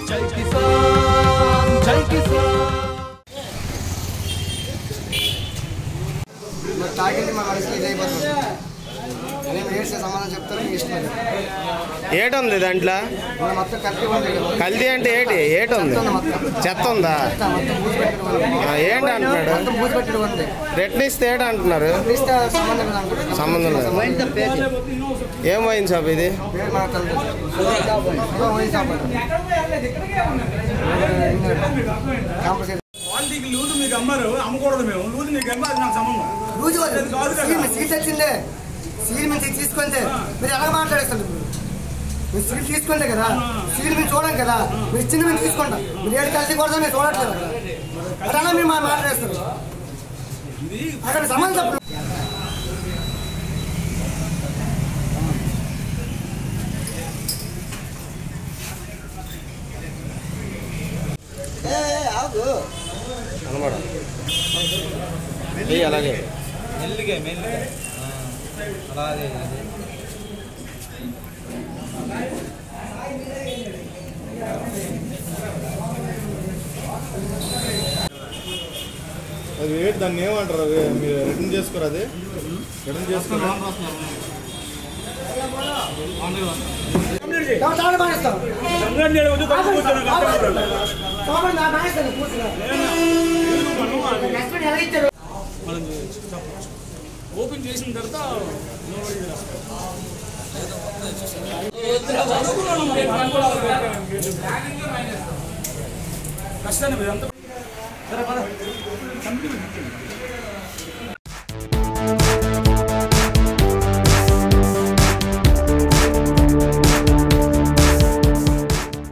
జై కిసాన్ జై కిసాన్ మరి తాగింది మా మనసుకి ఇది అయిపోతుంది నేను ఏడ్చే సమాధానం చెప్తాను మీ ఇష్టం అది. ఏటుంది దాంట్లో మనం మొత్తం కలిపి ఉంది కదా కల్తీ అంటే ఏటి ఏటుంది చెత్త ఉందా మొత్తం మొత్తం బూజు పెట్టడం ఉంది. ఆ, ఏంటి అంటున్నాడు మొత్తం బూజు పెట్టడం ఉంది రెట్ని ఇస్తే ఏట అంటున్నారు ఇస్తే సంబంధం లేదు అనుకుంటున్నాను. సంబంధం లేదు ఏం పోయింది షాప్ ఇది పేరు మనకు తెలియదు. ఏదో పోయి సాపాడు. కాంపల్సరీ క్వాలిటీకి లూజ్ మీకు అమ్మారు అమ్మకూడదు మేము లూజ్ మీకు అమ్మ అది నాకు సంబంధం రోజు వారు అది కాదు కదా. సీల్ సీట్ వచ్చిందే సీల్ నుంచి తీసుకుంటే మీరు ఎలా మాట్లాడేస్తారు ఇప్పుడు మీరు సీల్ తీసుకుంటే కదా సీల్ మీరు చూడం కదా మీరు ఇచ్చింది మేము తీసుకుంటాం మీరు ఏడు కలిసి కూడా మీరు చూడట్లేదు అక్కడ అలా మీరు మా మాట్లాడేస్తారు అక్కడ సంబంధం తప్పుడు అనమాట ఏయ్, అలాగే అది ఏంటి దాన్ని ఏమంటారు అది మీరు రిటర్న్ చేసుకోరు అది రిటర్న్ చేసుకోరు తాడు మానేస్తాం సంక్రాంతి నేడు వద్దు, తక్కువ కూర్చోను, కష్టపడ్డాడు. తోమని నా మానేస్తాను కూర్చున్నా రెస్పెక్ట్ ఎలా ఇచ్చారు మనం చెప్పొచ్చు. ఓపెన్ చేసిన తర్వాత నోబడి చేస్తారు. చదువుకున్నాను మరి, మనం కూడా కష్టాన్ని మీరు అంత సరే పద కంపెనీ